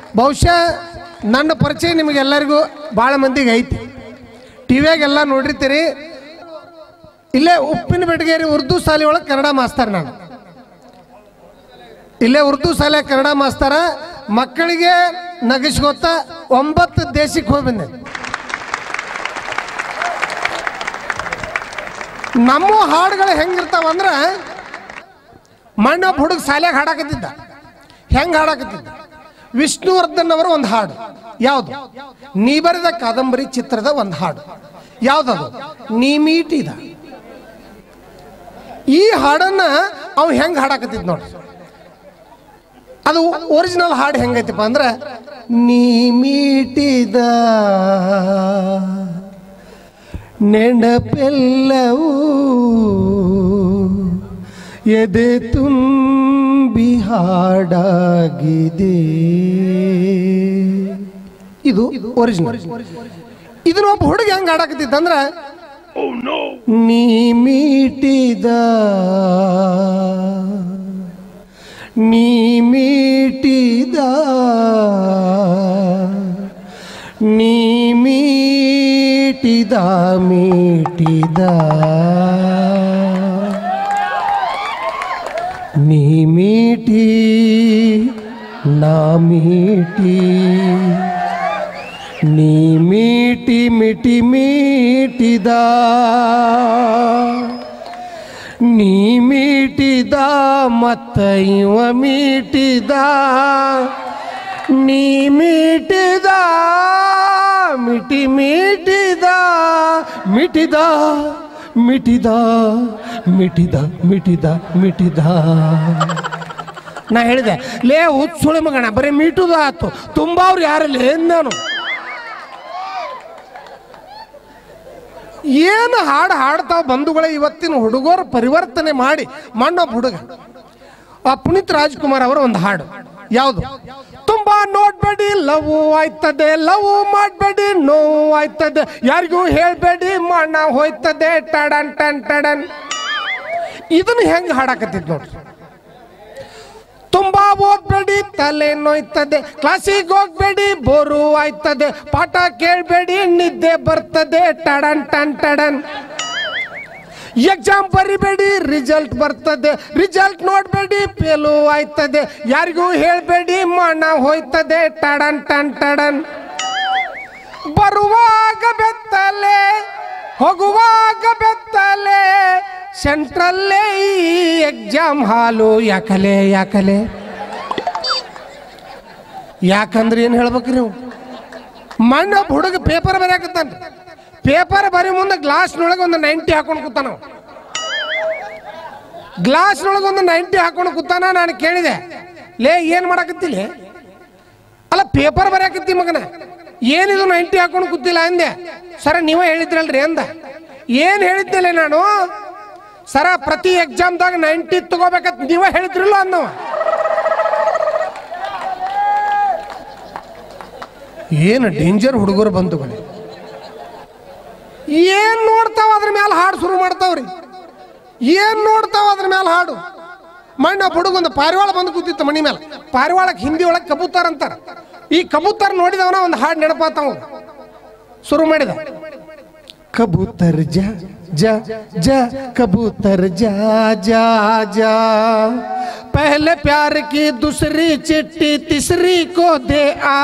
ಬಹುಶಃ ನನ್ನ ಪರಿಚಯ ನಿಮಗೆಲ್ಲರಿಗೂ ಭಾಳ ಮಂದಿಗೆ ಐತಿ ಟಿ ವಿಯಾಗೆಲ್ಲ ನೋಡಿರ್ತೀರಿ ಇಲ್ಲೇ ಉಪ್ಪಿನ ಬೆಟಗೇರಿ ಉರ್ದು ಶಾಲೆ ಒಳಗೆ ಕನ್ನಡ ಮಾಸ್ತರ್ ನಾನು ಇಲ್ಲೇ ಉರ್ದು ಶಾಲೆ ಕನ್ನಡ ಮಾಸ್ತರ ಮಕ್ಕಳಿಗೆ ನಗಿಸ್ಕೊತ ಒಂಬತ್ತು ದೇಶಕ್ಕೆ ಹೋಗಿ ಬಂದೆ ನಮ್ಮ ಹಾಡುಗಳು ಹೆಂಗಿರ್ತಾವ ಅಂದ್ರೆ ಮಣ್ಣೊಬ್ಬ ಹುಡುಗ ಶಾಲೆಗೆ ಹಾಡಾಕತ್ತಿದ್ದ ಹೆಂಗೆ ಹಾಡಾಕತ್ತಿದ್ದ ವಿಷ್ಣುವರ್ಧನ್ ಅವರ ಒಂದು ಹಾಡು ಯಾವುದು ನೀ ಬರೆದ ಕಾದಂಬರಿ ಚಿತ್ರದ ಒಂದು ಹಾಡು ಯಾವ್ದದು ನೀ ಮೀಟಿದ ಈ ಹಾಡನ್ನ ಅವ್ ಹೆಂಗೆ ಹಾಡಾಕತ್ತಿದ್ ನೋಡಿ ಅದು ಒರಿಜಿನಲ್ ಹಾಡು ಹೆಂಗೈತಿಪ್ಪ ಅಂದ್ರೆ ನೀ ಮೀಟಿದ ನೆನಪೆಲ್ಲವೂ ಎದೆ ತುಂಬಿ ಹಾಡಾಗಿದೆ ಇದು ಒರಿಜಿನಲ್ ಇದನ್ನ ಒಬ್ಬ ಹುಡುಗ ಹೆಂಗೆ ಹಾಡಾಕತ್ತಿದ್ದಂದ್ರೆ ನೀ ಮೀಟಿದ ನೀ ಮೀಟಿದ ನೀ ಮೀಟಿದ ಮೀಟಿದ ನೀ ಮೀಟಿ ನಾ ಮೀಟಿ ನೀ ಮೀಟಿ ಮಿಟಿ ಮೀಟಿದ ನೀ ಮೀಟಿದ ಮತ್ತ ಇವ ಮೀಟಿದ ನೀ ಮೀಟಿದ ಮಿಟಿ ಮೀಟಿದ ಮಿಟಿದ ಮಿಟಿದ ಮಿಟಿದ ಮಿಟಿದ ಮಿಟಿದ ನಾ ಹೇಳಿದೆ ಲೇ ಹುಚ್ಚುಳಿ ಮಗಣ ಬರೀ ಮೀಟುದ ಆತು ತುಂಬಾ ಅವ್ರು ಯಾರಲ್ಲಿ ನಾನು ಏನು ಹಾಡು ಹಾಡ್ತಾವ ಬಂಧುಗಳೇ ಇವತ್ತಿನ ಹುಡುಗರು ಪರಿವರ್ತನೆ ಮಾಡಿ ಮಣ್ಣೊಬ್ಬ ಹುಡುಗ ಆ ಪುನೀತ್ ರಾಜ್ಕುಮಾರ್ ಅವರ ಒಂದು ಹಾಡು ಯಾವುದು ತುಂಬಾ ನೋಡ್ಬೇಡಿ ಲವ್ ಆಯ್ತದೆ ಲವ್ ಮಾಡಬೇಡಿ ನೋವು ಆಯ್ತದೆ ಯಾರಿಗೂ ಹೇಳ್ಬೇಡಿ ಮಣ್ಣ ಹೋಯ್ತದೆ ಟಡನ್ ಟನ್ ಟಡನ್ ಇದನ್ನ ಹೆಂಗೆ ಹಾಡಾಕತ್ತಿದ್ ನೋಡ್ರಿ ತುಂಬಾ ಓದ್ಬೇಡಿ ತಲೆ ನೋಯ್ತದೆ ಕ್ಲಾಸಿಗೆ ಹೋಗ್ಬೇಡಿ ಬೋರು ಆಯ್ತದೆ ಪಾಠ ಕೇಳಬೇಡಿ ನಿದ್ದೆ ಬರ್ತದೆ ಟಡನ್ ಟನ್ ಟಡನ್ ಎಕ್ಸಾಮ್ ಬರಿಬೇಡಿ ರಿಸಲ್ಟ್ ಬರ್ತದೆ ರಿಸಲ್ಟ್ ನೋಡ್ಬೇಡಿ ಫೇಲು ಆಯ್ತದೆ ಯಾರಿಗೂ ಹೇಳ್ಬೇಡಿ ಮಣ್ಣ ಹೋಯ್ತದೆ ಟಡನ್ ಟನ್ ಟಡನ್ ಬರುವಾಗ ಬೆತ್ತಲೆ ಹೋಗುವಾಗ ಬೆತ್ತಲೆ ಸೆಂಟ್ರಲ್ಲೇ ಈ ಎಕ್ಸಾಮ್ ಹಾಲು ಯಾಕಲೆ ಯಾಕಲೆ ಯಾಕಂದ್ರೆ ಏನು ಹೇಳ್ಬೇಕ್ರಿ ನೀವು ಮಣ್ಣ ಹುಡುಗ ಪೇಪರ್ ಬರೆಯಾಕತ್ತಾನ ಪೇಪರ್ ಬರೀ ಮುಂದೆ ಗ್ಲಾಸ್ನೊಳಗೆ ಒಂದು ನೈಂಟಿ ಹಾಕೊಂಡು ಕೂತಾನ ಅವ. ಗ್ಲಾಸ್ನೊಳಗೆ ಒಂದು ನೈಂಟಿ ಹಾಕೊಂಡು ಕೂತಾನ ನಾನು ಕೇಳಿದೆ ಲೇ ಏನು ಮಾಡಾಕತ್ತಿಲ್ಲ ಅಲ್ಲ ಪೇಪರ್ ಬರೆಯಾಕತ್ತಿ ಮಗನ ಏನಿದು ನೈಂಟಿ ಹಾಕೊಂಡು ಕೂತಿಲ್ಲ ಅಂದೆ ಸರ ನೀವೇ ಹೇಳಿದ್ರಲ್ರಿ ಅಂದ ಏನು ಹೇಳಿದ್ದಿಲ್ಲ ನಾನು ಸರ ಪ್ರತಿ ಎಕ್ಸಾಮ್ದಾಗ ನೈಂಟಿ ತಗೋಬೇಕಂತ ನೀವೇ ಹೇಳಿದ್ರಲ್ಲ ಅನ್ನವ ಏನು ಡೇಂಜರ್ ಹುಡುಗರು ಬಂಧುಗಳೇ ಏನ್ ನೋಡ್ತಾವ ಅದ್ರ ಮೇಲೆ ಹಾಡು ಶುರು ಮಾಡ್ತಾವ್ರಿ ಏನ್ ನೋಡ್ತಾವ ಅದ್ರ ಮೇಲೆ ಹಾಡು ಮಣ್ಣ ಹುಡುಗೊಂದು ಪಾರಿವಾಳ ಬಂದು ಕೂತಿತ್ತು ಮಣಿ ಮೇಲೆ ಪಾರಿವಾಳಕ್ಕೆ ಹಿಂದಿ ಒಳಗೆ ಕಬೂತರ್ ಅಂತಾರ ಈ ಕಬೂತರ್ ನೋಡಿದವನ ಒಂದು ಹಾಡು ನೆನಪಾತಾವ ಶುರು ಮಾಡಿದ ಕಬೂತರ್ ಜ ಜ ಜ ಕಬೂತರ್ ಜಾ ಜಾ ಜಾ पहले प्यार की दूसरी चिट्ठी तीसरी को दे आ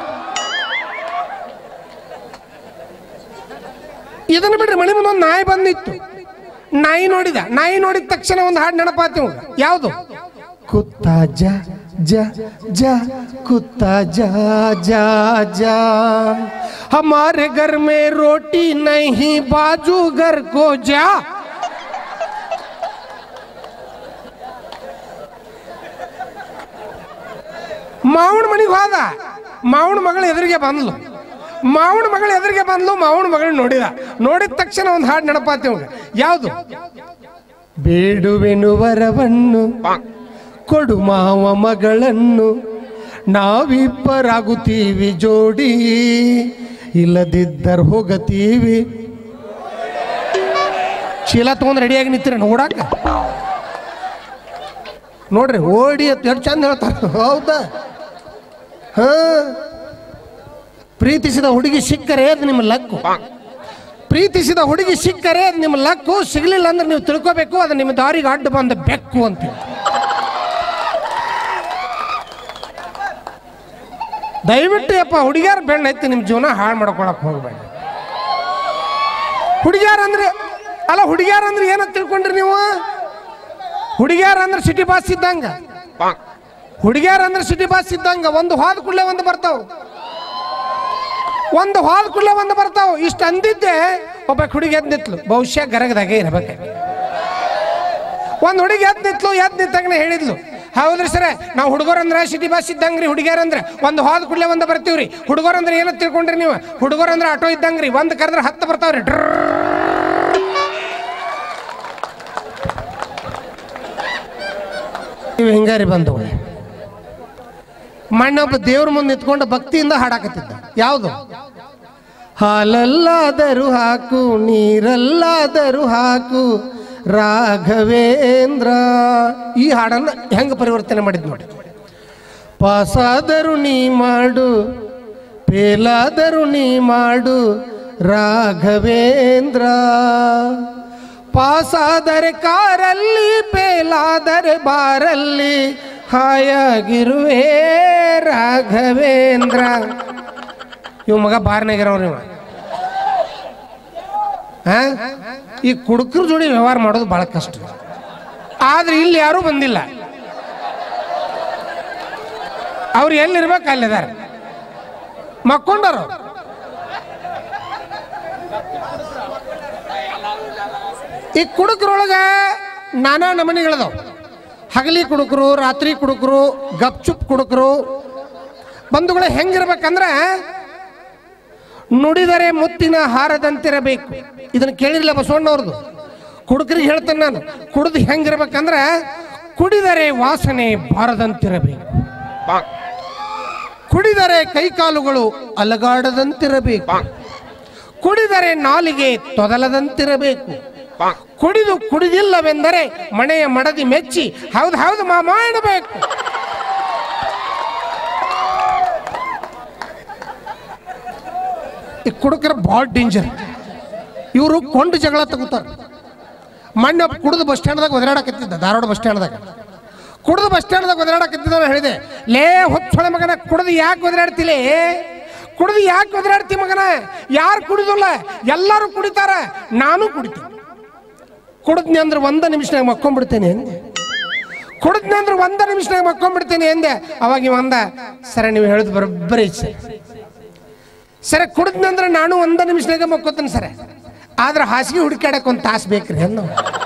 ಇದನ್ನ ಬಿಡ್ರಿ ಮಣಿ ಮುಂದೆ ಒಂದು ನಾಯಿ ಬಂದಿತ್ತು ನಾಯಿ ನೋಡಿದ ನಾಯಿ ನೋಡಿದ ತಕ್ಷಣ ಒಂದು ಹಾಡು ನೆನಪಾತಿ ಯಾವುದು ಕುತ್ತ ಜ ಜ ಜ ಕುತ್ತ ಜ ಜ ಜ ಹಮಾರೆ घर में रोटी नहीं बाजू घर को जा ಮಾವನ ಮನೆಗೆ ಹೋದ ಮಾವನ ಮಗಳು ಎದುರಿಗೆ ಬಂದ್ಲು ಮಾವನ ಮಗಳು ಎದುರಿಗೆ ಬಂದ್ಲು ಮಾವನ ಮಗಳು ನೋಡಿದ ನೋಡಿದ ತಕ್ಷಣ ಒಂದು ಹಾಡು ನೆನಪಾತಿ ಅವಾಗ ಯಾವುದು ಬೇಡುವೆನು ವರವನ್ನು ಕೊಡು ಮಾವ ಮಗಳನ್ನು ನಾವಿಬ್ಬರಾಗುತ್ತೀವಿ ಜೋಡಿ ಇಲ್ಲದಿದ್ದರ್ ಹೋಗತೀವಿ ಚೀಲ ತಗೊಂಡ್ ರೆಡಿಯಾಗಿ ನಿಂತಿರ ನೋಡಾಕ ನೋಡ್ರಿ ಓಡಿ ಅಂತ ಎಷ್ಟು ಚಂದ ಹೇಳ್ತಾರೆ ಹೌದಾ ಹಾ ಪ್ರೀತಿಸಿದ ಹುಡುಗಿ ಸಿಕ್ಕರೆ ಅದು ನಿಮ್ಮ ಲಕ್ಕು ಪ್ರೀತಿಸಿದ ಹುಡುಗಿ ಸಿಕ್ಕರೆ ಅದು ನಿಮ್ಮ ಲಕ್ಕು ಸಿಗಲಿಲ್ಲ ಅಂದ್ರೆ ನೀವು ತಿಳ್ಕೋಬೇಕು ಅದು ನಿಮ್ಮ ದಾರಿಗೆ ಅಡ್ಡ ಬಂದ ಬೆಕ್ಕು ಅಂತ ದಯವಿಟ್ಟು ಯಪ್ಪ ಹುಡುಗಿಯಾರ ಬೆಣ್ಣ ಐತಿ ನಿಮ್ಮ ಜೀವನ ಹಾಳು ಮಾಡ್ಕೊಳಕ್ ಹೋಗ್ಬೇಡ ಹುಡುಗಿಯಾರ ಅಂದ್ರೆ ಅಲ್ಲ ಹುಡುಗಿಯಾರ ಅಂದ್ರೆ ಏನಂತ ತಿಳ್ಕೊಂಡ್ರಿ ನೀವು ಹುಡುಗಿಯಾರ ಅಂದ್ರೆ ಸಿಟಿ ಬಾಸ್ ಇದ್ದಂಗ ಹುಡುಗಿಯಾರ ಅಂದ್ರೆ ಸಿಟಿ ಬಾಸ್ ಇದ್ದಂಗ ಒಂದು ಹೋದ ಕೂಡಲೇ ಒಂದು ಬರ್ತಾವ ಒಂದು ಹೋದ ಕೂಡಲೇ ಒಂದು ಬರ್ತಾವ ಇಷ್ಟು ಅಂದಿದ್ದೆ ಒಬ್ಬ ಹುಡುಗಿ ಎದ್ದು ನಿತ್ಲು ಬಹುಶಃ ಗರಗದಾಗೆ ಇರ್ಬೇಕು ಒಂದು ಹುಡುಗಿ ಎದ್ದು ನಿತ್ಲು ಎದ್ದು ನಿಂತಾಗನೆ ಹೇಳಿದ್ಲು ಹೌದ್ರಿ ಸರ ನಾವು ಹುಡುಗರಂದ್ರೆ ಸಿಟಿ ಬಸ್ ಇದ್ದಂಗ್ರಿ ಹುಡುಗಿಯರಂದ್ರೆ ಒಂದು ಹೋದ ಕೂಡಲೇ ಒಂದು ಬರ್ತೀವ್ರಿ ಹುಡುಗರಂದ್ರೆ ಏನಂತ ತಿಳ್ಕೊಂಡ್ರಿ ನೀವು ಹುಡುಗರಂದ್ರೆ ಆಟೋ ಇದ್ದಂಗ್ರಿ ಒಂದು ಕರೆದ್ರೆ ಹತ್ತು ಬರ್ತಾವ್ರಿ ಡ್ರ್ ಇವು ಹಿಂಗಾರಿ ಬಂದವು ಮಣ್ಣೊಬ್ಬ ದೇವ್ರ ಮುಂದೆ ನಿಂತ್ಕೊಂಡು ಭಕ್ತಿಯಿಂದ ಹಾಡಾಕತ್ತಿದ್ದ ಯಾವುದು ಹಾಲಲ್ಲಾದರೂ ಹಾಕು ನೀರಲ್ಲಾದರೂ ಹಾಕು ರಾಘವೇಂದ್ರ ಈ ಹಾಡನ್ನು ಹೆಂಗೆ ಪರಿವರ್ತನೆ ಮಾಡಿದ್ ನೋಡಿ ಪಾಸಾದರೂ ನೀ ಮಾಡು ಪೇಲಾದರೂ ನೀ ಮಾಡು ರಾಘವೇಂದ್ರ ಪಾಸಾದರೆ ಕಾರಲ್ಲಿ ಪೇಲಾದರೆ ಬಾರಲ್ಲಿ ಹಾಯಾಗಿರುವೆ ರಾಘವೇಂದ್ರ ಇವ್ ಮಗ ಬಾರ್ನಾಗಿರೋರು ಇವ ಆ? ಈ ಕುಡುಕರ ಜೋಡಿ ವ್ಯವಹಾರ ಮಾಡೋದು ಬಹಳ ಕಷ್ಟ ಆದ್ರೆ ಇಲ್ಲಿ ಯಾರೂ ಬಂದಿಲ್ಲ ಅವ್ರು ಎಲ್ಲಿರ್ಬೇಕು ಅಲ್ಲಿದ್ದಾರೆ ಮಕ್ಕೊಂಡರು ಈ ಕುಡುಕರೊಳಗ ನಾನಾ ನಮನಿಗಳದಾವ ಹಗಲಿ ಕುಡುಕರು ರಾತ್ರಿ ಕುಡುಕರು ಗಪ್ಚುಪ್ ಕುಡುಕರು ಬಂಧುಗಳು ಹೆಂಗಿರ್ಬೇಕಂದ್ರೆ ನುಡಿದರೆ ಮುತ್ತಿನ ಹಾರದಂತಿರಬೇಕು ಇದನ್ನು ಕೇಳಿರಲಿಲ್ಲ ಬಸವಣ್ಣವ್ರದ್ದು ಕುಡುಕರಿಗೆ ಹೇಳ್ತೇನೆ ನಾನು ಕುಡಿದು ಹೆಂಗಿರ್ಬೇಕಂದ್ರೆ ಕುಡಿದರೆ ವಾಸನೆ ಬಾರದಂತಿರಬೇಕು ಕುಡಿದರೆ ಕೈಕಾಲುಗಳು ಅಲಗಾಡದಂತಿರಬೇಕು ಕುಡಿದರೆ ನಾಲಿಗೆ ತೊದಲದಂತಿರಬೇಕು ಕುಡಿದು ಕುಡಿದಿಲ್ಲವೆಂದರೆ ಮನೆಯ ಮಡದಿ ಮೆಚ್ಚಿ ಹೌದು ಹೌದು ಮಾಮ ಎನ್ನಬೇಕು ಈ ಕುಡುಕರ ಭಾಳ ಡೇಂಜರ್ ಇವರು ಕೊಂಡು ಜಗಳ ತಗೋತಾರ ಮೊನ್ನೆ ಒಬ್ಬ ಕುಡಿದು ಬಸ್ ಸ್ಟ್ಯಾಂಡ್ದಾಗ ಒದರಾಡಕತ್ತಿದ್ದ ಧಾರವಾಡ ಬಸ್ ಸ್ಟ್ಯಾಂಡ್ದಾಗ ಕುಡಿದು ಬಸ್ ಸ್ಟ್ಯಾಂಡ್ದಾಗ ಒದರಾಡಕತ್ತಿದ್ದ ಹೇಳಿದೆ ಲೇ ಹೊಚ್ಚೊಳೆ ಮಗನ ಕುಡಿದು ಯಾಕೆ ಒದರಾಡ್ತಿಲೇ ಕುಡಿದು ಯಾಕೆ ಒದರಾಡ್ತಿ ಮಗನ ಯಾರು ಕುಡಿದಿಲ್ಲ ಎಲ್ಲರೂ ಕುಡಿತಾರ ನಾನು ಕುಡಿತೀನಿ ಕುಡಿದ್ನಿ ಅಂದ್ರೆ ಒಂದ ನಿಮಿಷನಾಗ ಮಕ್ಕೊಂಡ್ಬಿಡ್ತೇನೆ ಅಂದೆ ಕುಡಿದ್ನಿ ಅಂದ್ರೆ ಒಂದ ನಿಮಿಷನಾಗ ಮಕ್ಕೊಂಡ್ಬಿಡ್ತೇನೆ ಎಂದೆ ಅವಾಗ ಇವ ಅಂದ ಸರ ನೀವು ಹೇಳೋದು ಬರೋಬ್ಬರಿ ಸರ್ ಸರ ಕುಡಿದ್ನಂದ್ರೆ ನಾನು ಒಂದ ನಿಮಿಷನಾಗ ಮಕ್ಕೋತೀನಿ ಸರ ಆದ್ರೆ ಹಾಸಿಗೆ ಹುಡುಕಾಡಕ್ಕೆ ಒಂದು ತಾಸು ಬೇಕ್ರಿ ಅನ್ನೋ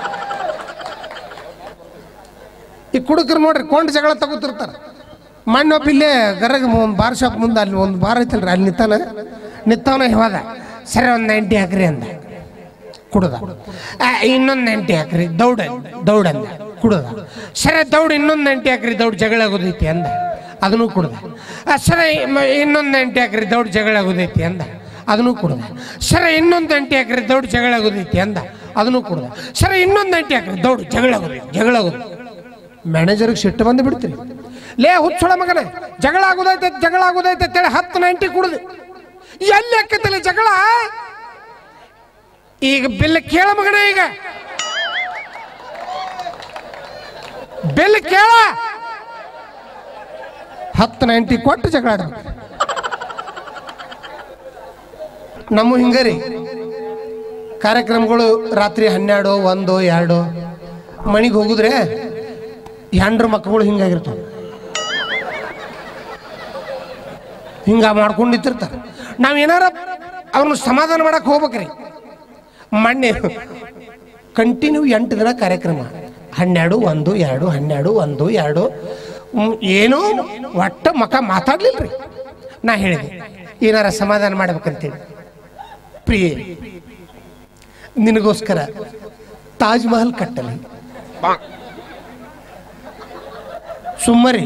ಈ ಕುಡುಕರು ನೋಡ್ರಿ ಕೊಂಡು ಜಗಳ ತಗೋತಿರ್ತಾರೆ ಮಣ್ಣೊಬ್ಬ ಇಲ್ಲೇ ಗರಗ ಒಂದು ಬಾರ್ ಶಾಪ್ ಮುಂದೆ ಅಲ್ಲಿ ಒಂದು ಬಾರ್ ಐತಲ್ರಿ ಅಲ್ಲಿ ನಿತ್ತಾನ ನಿತ್ತವನ ಹೋದ ಸರಿ ಒಂದು ನೈಂಟಿ ಹಾಕ್ರಿ ಅಂದ ಕುಡ್ದ ಇನ್ನೊಂದು ನೈಂಟಿ ಹಾಕ್ರಿ ದೌಡ ದೌಡ್ ಅಂದ ಕುಡ್ದ ಸರಿ ದೌಡ್ ಇನ್ನೊಂದು ನೈಂಟಿ ಹಾಕ್ರಿ ದೌಡ್ ಜಗಳ ಆಗೋದೈತಿ ಅಂದ ಅದನ್ನು ಕುಡ್ದ ಆ, ಸರಿ ಇನ್ನೊಂದು ನೈಂಟಿ ಹಾಕ್ರಿ ದೌಡ್ ಜಗಳ ಆಗೋದೈತಿ ಅಂದ ಅದನ್ನು ಕುಡ್ದ ಸರಿ ಇನ್ನೊಂದು ನೈಂಟಿ ಹಾಕ್ರಿ ದೌಡ್ ಜಗಳ ಆಗೋದೈತಿ ಅಂದ ಅದನ್ನು ಕುಡ್ದ ಸರಿ ಇನ್ನೊಂದು ನೈಂಟಿ ಹಾಕ್ರಿ ದೌಡ್ ಜಗಳ ಆಗೋದೈತಿ ಜಗಳ ಆಗೋದು ಮ್ಯಾನೇಜರ್ಗೆ ಸಿಟ್ಟು ಬಂದು ಬಿಡ್ತೀರಿ ಲೇ ಹುಚ್ಚೊಳ ಮಗನ ಜಗಳ ಆಗೋದೈತೆ ಜಗಳ ಆಗೋದೈತೆ ಅಂತೇಳಿ ಹತ್ತು ನೈಂಟಿ ಕುಡ್ದು ಎಲ್ಲಿ ಆಕೈತಲ್ಲ ಜಗಳ ಈಗ ಬಿಲ್ ಕೇಳ ಮಗನ ಈಗ ಬಿಲ್ ಕೇಳ ಹತ್ತು ನೈಂಟಿ ಕೊಟ್ಟು ಜಗಳ ಆಡ್ಬೇಕು ನಮ್ಮ ಹಿಂಗರಿ ಕಾರ್ಯಕ್ರಮಗಳು ರಾತ್ರಿ ಹನ್ನೆರಡು ಒಂದು ಎರಡು ಮನೆಗೆ ಹೋಗುದ್ರೆ ಹೆಂಡ್ರ ಮಕ್ಕಳು ಹಿಂಗಾಗಿರ್ತಾವೆ ಹಿಂಗ ಮಾಡ್ಕೊಂಡು ನಿಂತಿರ್ತಾರೆ ನಾವು ಏನಾರ ಅವ್ರನ್ನ ಸಮಾಧಾನ ಮಾಡಕ್ಕೆ ಹೋಗ್ಬೇಕ್ರಿ ಮೊನ್ನೆ ಕಂಟಿನ್ಯೂ ಎಂಟು ದಿನ ಕಾರ್ಯಕ್ರಮ ಹನ್ನೆರಡು ಒಂದು ಎರಡು ಹನ್ನೆರಡು ಒಂದು ಎರಡು ಹ್ಮ್, ಏನೋ ಒಟ್ಟ ಮಕ ಮಾತಾಡ್ಲಿಲ್ಲ ರೀ ನಾ ಹೇಳಿದೆ ಏನಾರ ಸಮಾಧಾನ ಮಾಡ್ಬೇಕಂತೇಳಿ ಪ್ರಿಯೆ ನಿನಗೋಸ್ಕರ ತಾಜ್ ಮಹಲ್ ಕಟ್ಟಲಿ ಸುಮ್ಮರಿ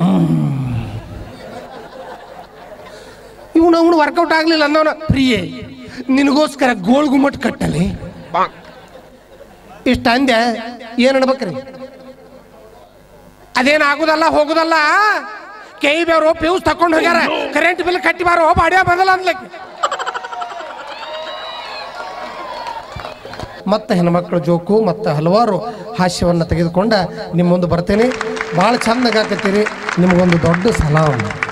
ಇವನು ಅವನು ವರ್ಕೌಟ್ ಆಗ್ಲಿಲ್ಲ ಅನ್ನೋನ ಪ್ರಿಯೆ ನಿನಗೋಸ್ಕರ ಗೋಳ್ ಗುಮ್ಮಟ್ ಕಟ್ಟಲಿ ಇಷ್ಟ ಅಂದೆ ಏನ್ ಅನ್ಬೇಕ್ರಿ ಅದೇನ್ ಆಗುದಲ್ಲ ಹೋಗುದಲ್ಲ ಕೈ ಬೇರು ಪ್ಯೂಸ್ ತಕೊಂಡು ಹೋಗ್ಯಾರ ಕರೆಂಟ್ ಬಿಲ್ ಕಟ್ಟಿ ಬಾರೋ ಬಾಡ್ಯಾ ಬದಲ ಅಂದ್ಲಕ್ಕೆ ಮತ್ತು ಹೆಣ್ಮಕ್ಳ ಜೋಕು ಮತ್ತು ಹಲವಾರು ಹಾಸ್ಯವನ್ನು ತೆಗೆದುಕೊಂಡ ನಿಮ್ಮ ಮುಂದೆ ಬರ್ತೇನೆ ಭಾಳ ಚಂದಾಗಾಕತ್ತೀರಿ ನಿಮಗೊಂದು ದೊಡ್ಡ ಸಲಾಮ್